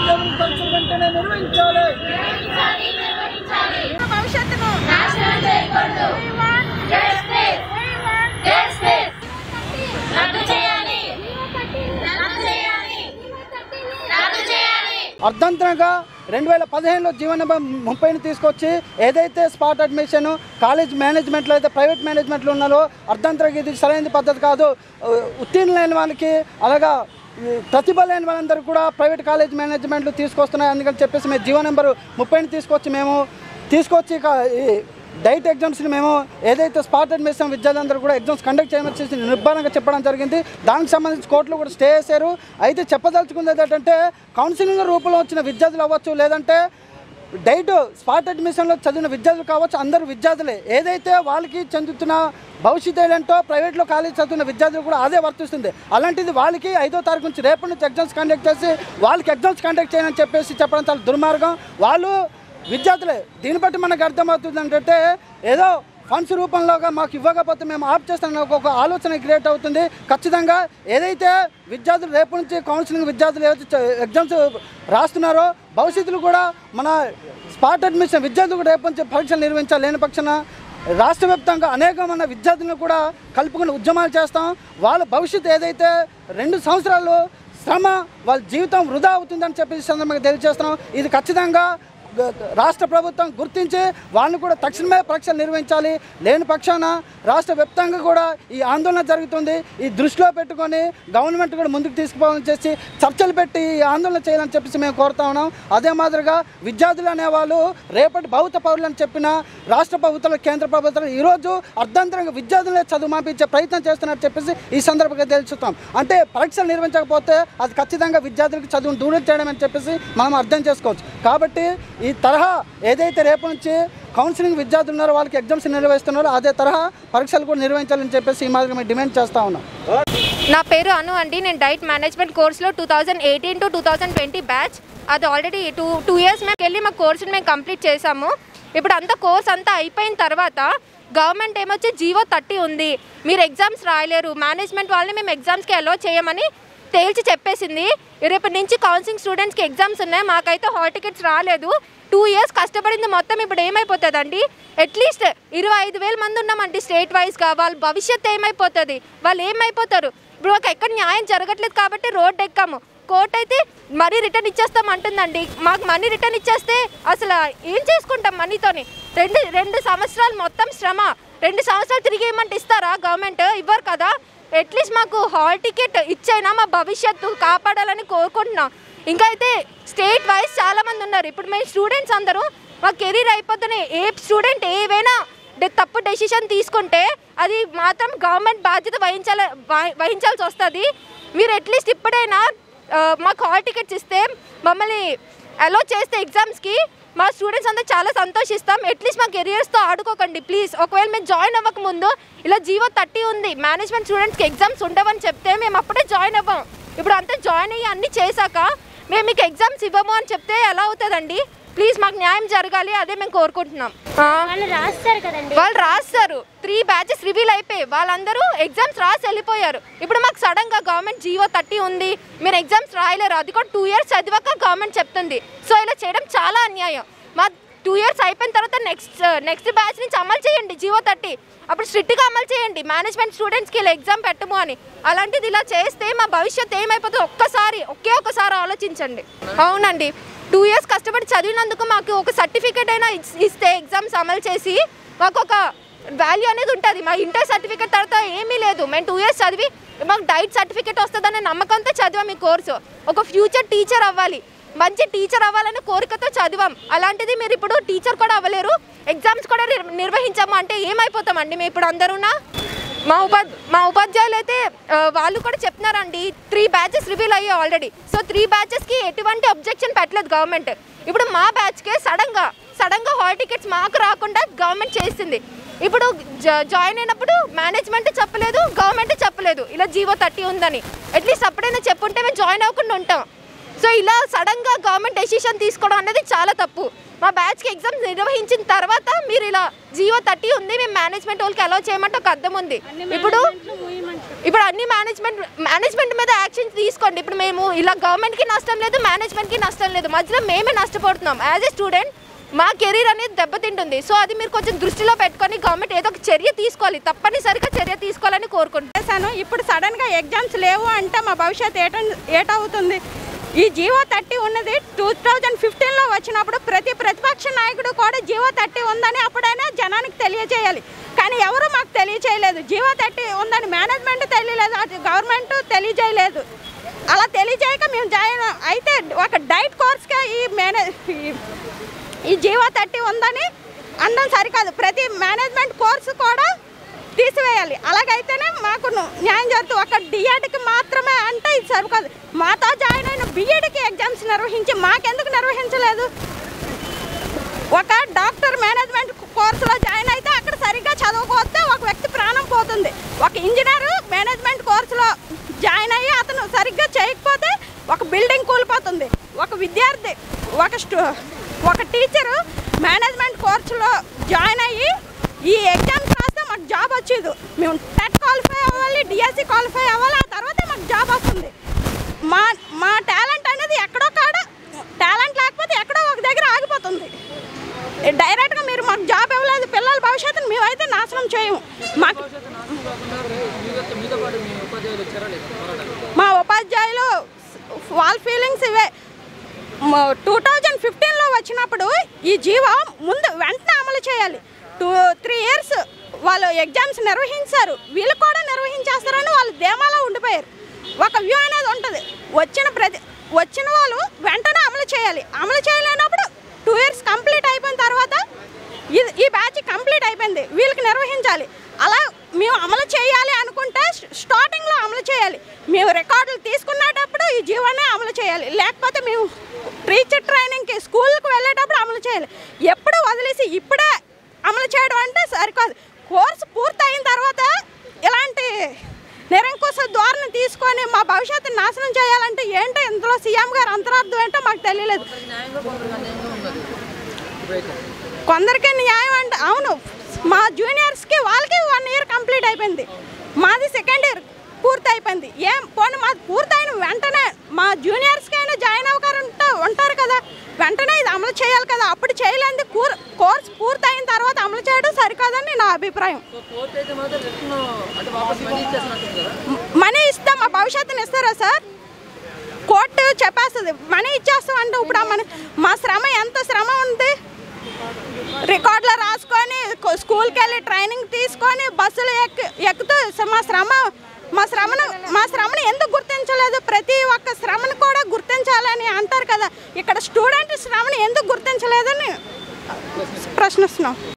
విద్యార్థుల పరీక్షలు వెంటనే నిర్వహించాలి భవిష్యత్తును నాశనం చేయకూడదు రద్దు చేయాలి రద్దు చేయాలి రద్దు చేయాలి అర్ధంతరంగా రెండు వేల పదిహేనులో జీవన ముప్పైని తీసుకొచ్చి ఏదైతే స్పాట్ అడ్మిషన్ కాలేజ్ మేనేజ్మెంట్లో అయితే ప్రైవేట్ మేనేజ్మెంట్లో ఉన్నారో అర్ధంతరంగా ఇది సరైన పద్ధతి కాదు ఉత్తీర్ణులైన వాళ్ళకి అలాగా ఈ ప్రతిభ లేని వాళ్ళందరూ కూడా ప్రైవేట్ కాలేజ్ మేనేజ్మెంట్లు తీసుకొస్తున్నాయి అందుకని చెప్పేసి మేము జీవో నెంబర్ ముప్పైని తీసుకొచ్చి మేము తీసుకొచ్చి ఇక ఈ డైట్ ఎగ్జామ్స్ని మేము ఏదైతే స్పాట్ అడ్మిషన్ విద్యార్థులందరూ కూడా ఎగ్జామ్స్ కండక్ట్ చేయమని చేసి నిర్భరంగా చెప్పడం జరిగింది దానికి సంబంధించి కోర్టులు కూడా స్టే చేశారు అయితే చెప్పదలుచుకుంది ఏంటంటే కౌన్సిలింగ్ రూపంలో వచ్చిన విద్యార్థులు అవ్వచ్చు లేదంటే డైట్ స్పాట్ అడ్మిషన్లో చదివిన విద్యార్థులు కావచ్చు అందరూ విద్యార్థులే ఏదైతే వాళ్ళకి చెందుతున్న భవిష్యత్తు ఏంటంటో ప్రైవేట్లో కాలేజ్ చదువుతున్న విద్యార్థులు కూడా అదే వర్తిస్తుంది అలాంటిది వాళ్ళకి ఐదో తారీఖు నుంచి రేపటి నుంచి ఎగ్జామ్స్ కండక్ట్ చేసి వాళ్ళకి ఎగ్జామ్స్ కండక్ట్ చేయని చెప్పేసి చెప్పడం చాలా దుర్మార్గం వాళ్ళు విద్యార్థులే దీన్ని బట్టి మనకు అర్థమవుతుంది ఏంటంటే ఏదో ఫండ్స్ రూపంలోగా మాకు ఇవ్వకపోతే మేము ఆప్ చేస్తామని ఒక ఒక ఆలోచన క్రియేట్ అవుతుంది ఖచ్చితంగా ఏదైతే విద్యార్థులు రేపు నుంచి కౌన్సిలింగ్ విద్యార్థులు ఏదైతే చ- ఎగ్జామ్స్ రాస్తున్నారో భవిష్యత్తులో కూడా మన స్పాట్ అడ్మిషన్ విద్యార్థులు కూడా రేపు నుంచి పరీక్షలు నిర్వహించాలి లేని పక్షాన రాష్ట్ర వ్యాప్తంగా అనేకమైన విద్యార్థులను కూడా కలుపుకుని ఉద్యమాలు చేస్తాం వాళ్ళ భవిష్యత్తు ఏదైతే రెండు సంవత్సరాలు శ్రమ వాళ్ళ జీవితం వృధా అవుతుందని చెప్పి ఈ సందర్భంగా తెలియజేస్తున్నాం ఇది ఖచ్చితంగా గ- రాష్ట్ర ప్రభుత్వం గుర్తించి వాళ్ళని కూడా తక్షణమే పరీక్షలు నిర్వహించాలి లేని పక్షాన రాష్ట్ర వ్యాప్తంగా కూడా ఈ ఆందోళన జరుగుతుంది ఈ దృష్టిలో పెట్టుకొని గవర్నమెంట్ కూడా ముందుకు తీసుకుపోవాలని చేసి చర్చలు పెట్టి ఈ ఆందోళన చేయాలని చెప్పేసి మేము కోరుతా ఉన్నాం అదే మాదిరిగా విద్యార్థులు అనేవాళ్ళు రేపటి భౌత పౌరులు అని చెప్పిన రాష్ట్ర ప్రభుత్వాలు కేంద్ర ప్రభుత్వాలు ఈరోజు అర్ధంతరంగా విద్యార్థులే చదువు మాపించే ప్రయత్నం చేస్తున్నారు చెప్పేసి ఈ సందర్భంగా తెలుసుతాం అంటే పరీక్షలు నిర్వహించకపోతే అది ఖచ్చితంగా విద్యార్థులకు చదువును దూరం చేయడం అని చెప్పేసి మనం అర్థం చేసుకోవచ్చు కాబట్టి ఈ తరహా ఏదైతే రేపు నుంచి కౌన్సిలింగ్ విద్యార్థులు ఉన్నారో వాళ్ళకి ఎగ్జామ్స్ నిర్వహిస్తున్నారో అదే తరహా పరీక్షలు కూడా నిర్వహించాలని చెప్పేసి ఈ మాదిరిగా మేము డిమాండ్ చేస్తా ఉన్నాం నా పేరు అను అండి నేను డైట్ మేనేజ్మెంట్ కోర్స్లో two thousand eighteen to two thousand twenty batch అది ఆల్రెడీ టూ టూ ఇయర్స్ మేము వెళ్ళి మా కోర్సుని మేము కంప్లీట్ చేసాము ఇప్పుడు అంతా కోర్స్ అంతా అయిపోయిన తర్వాత గవర్నమెంట్ ఏమొచ్చి జీవో థర్టీ ఉంది మీరు ఎగ్జామ్స్ రాయలేరు మేనేజ్మెంట్ వాళ్ళని మేము ఎగ్జామ్స్కి అలో చేయమని తేల్చి చెప్పేసింది రేపటి నుంచి కౌన్సిలింగ్ స్టూడెంట్స్కి ఎగ్జామ్స్ ఉన్నాయి మాకైతే హాల్ టికెట్స్ రాలేదు టూ ఇయర్స్ కష్టపడింది మొత్తం ఇప్పుడు ఏమైపోతుందండి అట్లీస్ట్ ఇరవై ఐదు వేల మంది ఉన్నామండి స్టేట్ వైజ్గా వాళ్ళ భవిష్యత్తు ఏమైపోతుంది వాళ్ళు ఏమైపోతారు ఇప్పుడు ఒక ఎక్కడ న్యాయం జరగట్లేదు కాబట్టి రోడ్ ఎక్కాము కోర్ట్ అయితే మరీ రిటర్న్ ఇచ్చేస్తాం అంటుందండి మాకు మనీ రిటర్న్ ఇచ్చేస్తే అసలు ఏం చేసుకుంటాం మనీతోని రెండు రెండు సంవత్సరాలు మొత్తం శ్రమ రెండు సంవత్సరాలు తిరిగి ఏమంటే ఇస్తారా గవర్నమెంట్ ఇవ్వరు కదా అట్లీస్ట్ మాకు హాల్ టికెట్ ఇచ్చైనా మా భవిష్యత్తు కాపాడాలని కోరుకుంటున్నాం ఇంకా అయితే స్టేట్ వైజ్ చాలా మంది ఉన్నారు ఇప్పుడు మేము స్టూడెంట్స్ అందరూ మా కెరీర్ అయిపోతేనే ఏ స్టూడెంట్ ఏవైనా డె- తప్పు డెసిషన్ తీసుకుంటే అది మాత్రం గవర్నమెంట్ బాధ్యత వహించాల వహి- వహించాల్సి వస్తుంది మీరు అట్లీస్ట్ ఇప్పుడైనా ఆ, మాకు హాల్ టికెట్స్ ఇస్తే మమ్మల్ని అలో చేస్తే ఎగ్జామ్స్కి మా స్టూడెంట్స్ అందరూ చాలా సంతోషిస్తాం అట్లీస్ట్ మా కెరియర్స్తో ఆడుకోకండి ప్లీజ్ ఒకవేళ మేము జాయిన్ అవ్వక ముందు ఇలా జీవో థర్టీ ఉంది మేనేజ్మెంట్ స్టూడెంట్స్కి ఎగ్జామ్స్ ఉండవని చెప్తే మేము అప్పుడే జాయిన్ అవ్వం ఇప్పుడు అంతా జాయిన్ అయ్యి అన్నీ చేశాక మేము మీకు ఎగ్జామ్స్ ఇవ్వము అని చెప్తే ఎలా అవుతుందండి ప్లీజ్ మాకు న్యాయం జరగాలి అదే మేము కోరుకుంటున్నాం ఆ, వాళ్ళు రాస్తారు కదండి వాళ్ళు రాస్తారు త్రీ బ్యాచెస్ రివీల్ అయిపోయి వాళ్ళందరూ ఎగ్జామ్స్ రాసి వెళ్ళిపోయారు ఇప్పుడు మాకు సడన్ గా గవర్నమెంట్ జీవో థర్టీ ఉంది మీరు ఎగ్జామ్స్ రాయలేరు అది కూడా టూ ఇయర్స్ చదివాక గవర్నమెంట్ చెప్తుంది సో ఇలా చేయడం చాలా అన్యాయం మా టూ ఇయర్స్ అయిపోయిన తర్వాత నెక్స్ట్ నెక్స్ట్ బ్యాచ్ నుంచి అమలు చేయండి జీవో థర్టీ అప్పుడు స్ట్రిక్ట్గా అమలు చేయండి మేనేజ్మెంట్ స్టూడెంట్స్కి ఇలా ఎగ్జామ్ పెట్టము అని అలాంటిది ఇలా చేస్తే మా భవిష్యత్తు ఏమైపోతుందో ఒక్కసారి ఒకే ఒక్కసారి ఆలోచించండి అవునండి టూ ఇయర్స్ కష్టపడి చదివినందుకు మాకు ఒక సర్టిఫికేట్ అయినా ఇస్- ఇస్తే ఎగ్జామ్స్ అమలు చేసి మాకు ఒక వాల్యూ అనేది ఉంటుంది మా ఇంటర్ సర్టిఫికేట్ తర్వాత ఏమీ లేదు మేము టూ ఇయర్స్ చదివి మాకు డైట్ సర్టిఫికేట్ వస్తుందనే నమ్మకంతో చదివాం ఈ కోర్సు ఒక ఫ్యూచర్ టీచర్ అవ్వాలి మంచి టీచర్ అవ్వాలనే కోరికతో చదివాం అలాంటిది మీరు ఇప్పుడు టీచర్ కూడా అవ్వలేరు ఎగ్జామ్స్ కూడా నిర్- నిర్వహించాము అంటే ఏమైపోతామండి మేము ఇప్పుడు అందరూనా మా ఉపాధ్ మా ఉపాధ్యాయులు అయితే ఆ, వాళ్ళు కూడా చెప్తున్నారండి త్రీ బ్యాచెస్ రివీల్ అయ్యాయి ఆల్రెడీ సో త్రీ బ్యాచెస్కి ఎటువంటి అబ్జెక్షన్ పెట్టలేదు గవర్నమెంట్ ఇప్పుడు మా బ్యాచ్కే సడన్గా సడన్గా హాల్ టికెట్స్ మాకు రాకుండా గవర్నమెంట్ చేసింది ఇప్పుడు జా- జాయిన్ అయినప్పుడు మేనేజ్మెంట్ చెప్పలేదు గవర్నమెంట్ చెప్పలేదు ఇలా జీవో థర్టీ ఉందని అట్లీస్ట్ అప్పుడైనా చెప్పుంటే మేము జాయిన్ అవ్వకుండా ఉంటాం సో ఇలా సడన్గా గవర్నమెంట్ డెసిషన్ తీసుకోవడం అనేది చాలా తప్పు మా బ్యాచ్కి ఎగ్జామ్స్ నిర్వహించిన తర్వాత మీరు ఇలా జియో థర్టీ ఉంది మేము మేనేజ్మెంట్ వాళ్ళకి అలౌ చేయమంటే ఒక అర్థం ఉంది ఇప్పుడు ఇప్పుడు అన్ని మేనేజ్మెంట్ మేనేజ్మెంట్ మీద యాక్షన్ తీసుకోండి ఇప్పుడు మేము ఇలా గవర్నమెంట్కి నష్టం లేదు మేనేజ్మెంట్కి నష్టం లేదు మధ్యలో మేమే నష్టపోతున్నాం యాజ్ ఏ స్టూడెంట్ మా కెరీర్ అనేది దెబ్బతింటుంది సో అది మీరు కొంచెం దృష్టిలో పెట్టుకొని గవర్నమెంట్ ఏదో ఒక చర్య తీసుకోవాలి తప్పనిసరిగా చర్య తీసుకోవాలని కోరుకుంటున్నాను చేశాను ఇప్పుడు సడన్గా ఎగ్జామ్స్ లేవు అంటే మా భవిష్యత్తు ఏట ఏటవుతుంది ఈ జీవో థర్టీ ఉన్నది టూ థౌజండ్ ఫిఫ్టీన్లో వచ్చినప్పుడు ప్రతి ప్రతిపక్ష నాయకుడు కూడా జీవో థర్టీ ఉందని అప్పుడైనా జనానికి తెలియజేయాలి కానీ ఎవరు మాకు తెలియజేయలేదు జీవో థర్టీ ఉందని మేనేజ్మెంట్ తెలియలేదు అది గవర్నమెంట్ తెలియజేయలేదు అలా తెలియజేయక మేము జాయిన్ అయితే ఒక డైట్ కోర్స్గా ఈ మేనే ఈ- ఈ జీవో థర్టీ ఉందని అనడం సరికాదు ప్రతి మేనేజ్మెంట్ కోర్సు కూడా తీసివేయాలి అలాగైతేనే మాకు ను- న్యాయం జరుగుతుంది ఒక డిఎడ్కి మాత్రమే అంటే ఇది సరికాదు మాతో జాయిన్ అయిన బిఎడ్కి ఎగ్జామ్స్ నిర్వహించి మాకెందుకు నిర్వహించలేదు ఒక డాక్టర్ మేనేజ్మెంట్ కోర్సులో జాయిన్ అయితే అక్కడ సరిగ్గా చదవకపోతే ఒక వ్యక్తి ప్రాణం పోతుంది ఒక ఇంజనీర్ మేనేజ్మెంట్ కోర్సులో జాయిన్ అయ్యి అతను సరిగ్గా చేయకపోతే ఒక బిల్డింగ్ కూలిపోతుంది ఒక విద్యార్థి ఒక స్టూ ఒక టీచరు మేనేజ్మెంట్ కోర్సులో జాయిన్ అయ్యి ఈ ఎగ్జామ్స్ రాస్తే మాకు జాబ్ వచ్చేది మేము టెట్ క్వాలిఫై అవ్వాలి డిఎస్సి క్వాలిఫై అవ్వాలి ఆ తర్వాత మాకు జాబ్ వస్తుంది మా మా టాలెంట్ అనేది ఎక్కడో కాడ టాలెంట్ లేకపోతే ఎక్కడో ఒక దగ్గర ఆగిపోతుంది డైరెక్ట్గా మీరు మాకు జాబ్ ఇవ్వలేదు పిల్లల భవిష్యత్తును మేమైతే నాశనం చేయము మాకు మా ఉపాధ్యాయులు వాళ్ళ ఫీలింగ్స్ ఇవే టూ థౌజండ్ ఫిఫ్టీన్లో వచ్చినప్పుడు ఈ జీవో ముందు వెంటనే అమలు చేయాలి టూ త్రీ ఇయర్స్ వాళ్ళు ఎగ్జామ్స్ నిర్వహించారు వీళ్ళు కూడా నిర్వహించేస్తారని వాళ్ళు ధీమాలో ఉండిపోయారు ఒక వ్యూ అనేది ఉంటుంది వచ్చిన ప్రతి వచ్చిన వాళ్ళు వెంటనే అమలు చేయాలి అమలు చేయలేనప్పుడు టూ ఇయర్స్ కంప్లీట్ అయిపోయిన తర్వాత ఇది ఈ బ్యాచ్ కంప్లీట్ అయిపోయింది వీళ్ళకి నిర్వహించాలి అలా మేము అమలు చేయాలి అనుకుంటే స్టార్టింగ్లో అమలు చేయాలి మేము రికార్డులు తీసుకునేటప్పుడు ఈ జీవోనే అమలు చేయాలి లేకపోతే మేము టీచర్ ట్రైనింగ్కి స్కూల్కి వెళ్ళేటప్పుడు అమలు చేయాలి ఎప్పుడు వదిలేసి ఇప్పుడే అమలు చేయడం అంటే సరికాదు కోర్సు పూర్తయిన తర్వాత ఇలాంటి నిరంకుశ ధోరణి తీసుకొని మా భవిష్యత్తుని నాశనం చేయాలంటే ఏంటో ఇందులో సీఎం గారు అంతరార్థం ఏంటో మాకు తెలియలేదు కొందరికి న్యాయం అంటే అవును మా జూనియర్స్కి వాళ్ళకి వన్ ఇయర్ కంప్లీట్ అయిపోయింది మాది సెకండ్ ఇయర్ పూర్తి అయిపోయింది ఏం పోనీ మాది పూర్తయిన వెంటనే మా జూనియర్స్కి అయినా జాయిన్ అవ్వకారంటే ఉంటారు కదా వెంటనే ఇది అమలు చేయాలి కదా అప్పుడు చేయలేంది కూర్ కోర్స్ పూర్తయిన తర్వాత అమలు చేయడం సరికాదని నా అభిప్రాయం మ- మనీ ఇస్తే మా భవిష్యత్తుని ఇస్తారా సార్ కోర్టు చెప్పేస్తుంది మనీ ఇచ్చేస్తాం అంటే ఇప్పుడు ఆ మనీ మా శ్రమ ఎంత శ్రమ ఉంది రికార్డులో రాసుకొని కొ- స్కూల్కి వెళ్ళి ట్రైనింగ్ తీసుకొని బస్సులు ఎక్కి ఎక్కుతూ స- మా శ్రమ మా శ్రమను మా శ్రమను ఎందుకు గుర్తించలేదు ప్రతి ఒక్క శ్రమను కూడా గుర్తించాలని అంటారు కదా ఇక్కడ స్టూడెంట్ శ్రమను ఎందుకు గుర్తించలేదని ప్రశ్నిస్తున్నాం